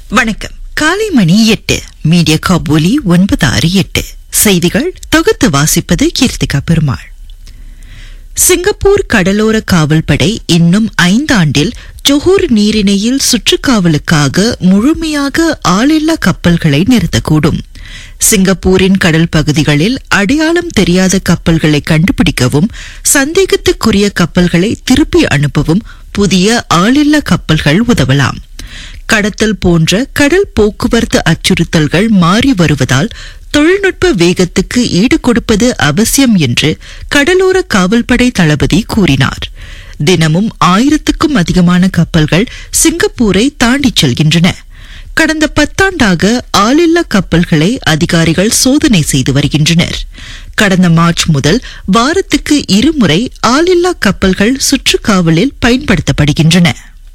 வணக்கம் காலை மணி எட்டு மீடியா காபூலி ஒன்பது ஆறு எட்டு செய்திகள் தொகுத்து வாசிப்பது கீர்த்திகா பெருமாள் சிங்கப்பூர் கடலோர காவல்படை இன்னும் ஐந்தாண்டில் ஜொஹூர் நீரிணையில் சுற்றுக்காவலுக்காக முழுமையாக ஆளில்லா கப்பல்களை நிறுத்தக்கூடும் சிங்கப்பூரின் கடல் பகுதிகளில் அடையாளம் தெரியாத கப்பல்களை கண்டுபிடிக்கவும் சந்தேகத்துக்குரிய கப்பல்களை திருப்பி அனுப்பவும் புதிய ஆளில்லா கப்பல்கள் உதவலாம் கடத்தல் போன்ற கடல் போக்குவரத்து அச்சுறுத்தல்கள் மாறி வருவதால் தொழில்நுட்ப வேகத்துக்கு ஈடு கொடுப்பது அவசியம் என்று கடலோர காவல்படை தளபதி கூறினார் தினமும் ஆயிரத்துக்கும் அதிகமான கப்பல்கள் சிங்கப்பூரை தாண்டிச் செல்கின்றன கடந்த பத்தாண்டாக ஆளில்லா கப்பல்களை அதிகாரிகள் சோதனை செய்து வருகின்றனர் கடந்த மார்ச் முதல் வாரத்துக்கு இருமுறை ஆளில்லா கப்பல்கள் சுற்றுக்காவலில் பயன்படுத்தப்படுகின்றன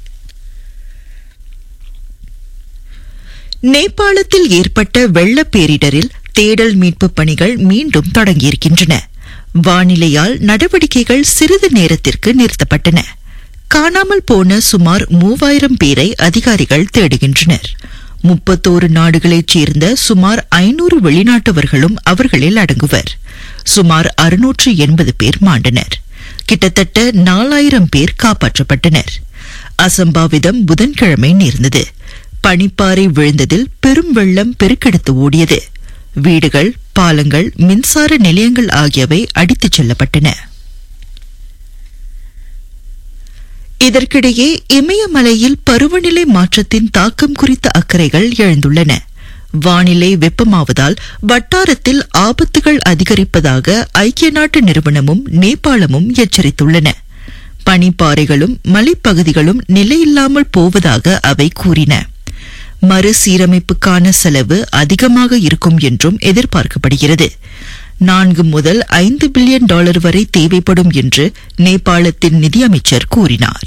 நேபாளத்தில் ஏற்பட்ட வெள்ளப் பேரிடரில் தேடல் மீட்பு பணிகள் மீண்டும் தொடங்கியிருக்கின்றன வானிலையால் நடவடிக்கைகள் சிறிது நேரத்திற்கு நிறுத்தப்பட்டன காணாமல் போன சுமார் மூவாயிரம் பேரை அதிகாரிகள் தேடுகின்றனர் முப்பத்தோரு நாடுகளைச் சேர்ந்த சுமார் ஐநூறு வெளிநாட்டவர்களும் அவர்களில் அடங்குவர் சுமார் அறுநூற்று எண்பது பேர் மாண்டனர் கிட்டத்தட்ட நாலாயிரம் பேர் காப்பாற்றப்பட்டனர் அசம்பாவிதம் புதன்கிழமை நேர்ந்தது பனிப்பாறை விழுந்ததில் பெரும் வெள்ளம் பெருக்கெடுத்து ஓடியது வீடுகள் பாலங்கள் மின்சார நிலையங்கள் ஆகியவை அடித்துச் செல்லப்பட்டன இதற்கிடையே இமயமலையில் பருவநிலை மாற்றத்தின் தாக்கம் குறித்த அக்கறைகள் எழுந்துள்ளன வானிலை வெப்பமாவதால் வட்டாரத்தில் ஆபத்துகள் அதிகரிப்பதாக ஐக்கிய நாட்டு நிறுவனமும் நேபாளமும் எச்சரித்துள்ளன பனிப்பாறைகளும் மலைப்பகுதிகளும் நிலையில்லாமல் போவதாக அவை கூறின மறுசீரமைப்புக்கான செலவு அதிகமாக இருக்கும் என்றும் எதிர்பார்க்கப்படுகிறது நான்கு முதல் ஐந்து பில்லியன் டாலர் வரை தேவைப்படும் என்று நேபாளத்தின் நிதியமைச்சர் கூறினார்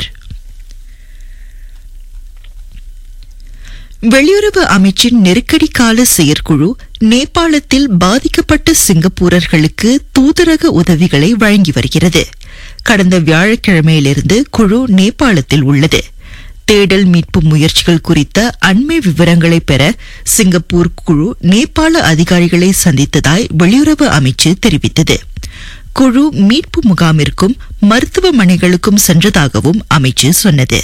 வெளியுறவு அமைச்சின் நெருக்கடி கால செயற்குழு நேபாளத்தில் பாதிக்கப்பட்ட சிங்கப்பூரர்களுக்கு தூதரக உதவிகளை வழங்கி வருகிறது கடந்த வியாழக்கிழமையிலிருந்து குழு நேபாளத்தில் உள்ளது தேடல் மீட்பு முயற்சிகள் குறித்த அண்மை விவரங்களை பெற சிங்கப்பூர் குழு நேபாள அதிகாரிகளை சந்தித்ததாய் வெளியுறவு அமைச்சு தெரிவித்தது குழு மீட்பு முகாமிற்கும் மருத்துவமனைகளுக்கும் சென்றதாகவும் அமைச்சு சொன்னது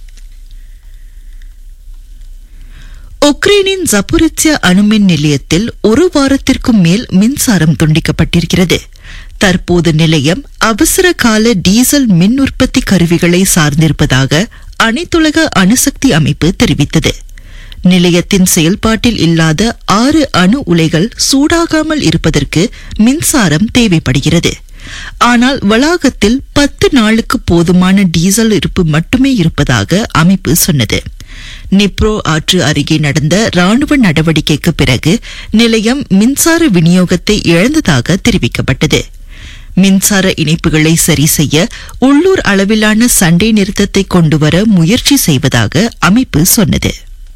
உக்ரைனின் ஜபுரித்யா அணுமின் நிலையத்தில் ஒரு வாரத்திற்கும் மேல் மின்சாரம் துண்டிக்கப்பட்டிருக்கிறது தற்போது நிலையம் அவசர கால டீசல் மின் உற்பத்தி கருவிகளை சார்ந்திருப்பதாக அனைத்துலக அணுசக்தி அமைப்பு தெரிவித்தது நிலையத்தின் செயல்பாட்டில் இல்லாத ஆறு அணு உலைகள் சூடாகாமல் இருப்பதற்கு மின்சாரம் தேவைப்படுகிறது ஆனால் வளாகத்தில் பத்து நாளுக்கு போதுமான டீசல் இருப்பு மட்டுமே இருப்பதாக அமைப்பு சொன்னது நிப்ரோ ஆற்று அருகே நடந்த ராணுவ நடவடிக்கைக்கு பிறகு நிலையம் மின்சார விநியோகத்தை இழந்ததாக தெரிவிக்கப்பட்டது மின்சார இணைப்புகளை சரி செய்ய உள்ளூர் அளவிலான சண்டை நிறுத்தத்தை கொண்டுவர முயற்சி செய்வதாக அமைப்பு சொன்னது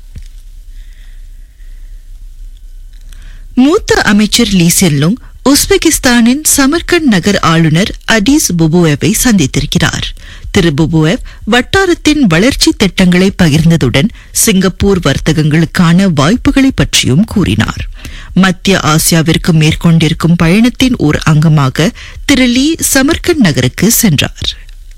மூத்த அமைச்சர் லீ சென்லுங் உஸ்பெகிஸ்தானின் சமர்கண்ட் நகர் ஆளுநர் அதீஸ் புபுவேவை சந்தித்திருக்கிறார் திரு புபுவேவ் வட்டாரத்தின் வளர்ச்சி திட்டங்களை பகிர்ந்ததுடன் சிங்கப்பூர் வர்த்தகங்களுக்கான வாய்ப்புகளை பற்றியும் கூறினார் மத்திய ஆசியாவிற்கு மேற்கொண்டிருக்கும் பயணத்தின் ஒரு அங்கமாக திரு லீ சமர்கண்ட் நகருக்கு சென்றார்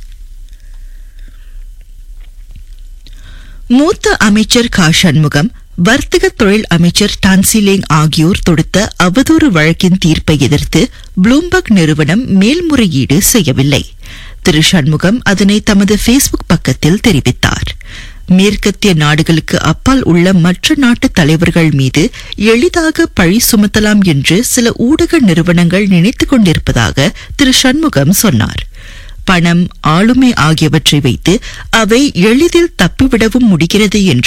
மூத்த அமைச்சர் கா சண்முகம் வர்த்தக தொழில் அமைச்சர் டான்சிலேங் ஆகியோர் தொடுத்த அவதூறு வழக்கின் தீர்ப்பை எதிர்த்து ப்ளூம்பர்க் நிறுவனம் மேல்முறையீடு செய்யவில்லை திரு சண்முகம் அதனை தமது ஃபேஸ்புக் பக்கத்தில் தெரிவித்தார் மேற்கத்திய நாடுகளுக்கு அப்பால் உள்ள மற்ற நாட்டு தலைவர்கள் மீது எளிதாக பழி சுமத்தலாம் என்று சில ஊடக நிறுவனங்கள் நினைத்துக் கொண்டிருப்பதாக திரு சண்முகம் சொன்னார் பணம் ஆளுமை ஆகியவற்றை வைத்து அவை எளிதில் தப்பிவிடவும் முடிகிறது என்ற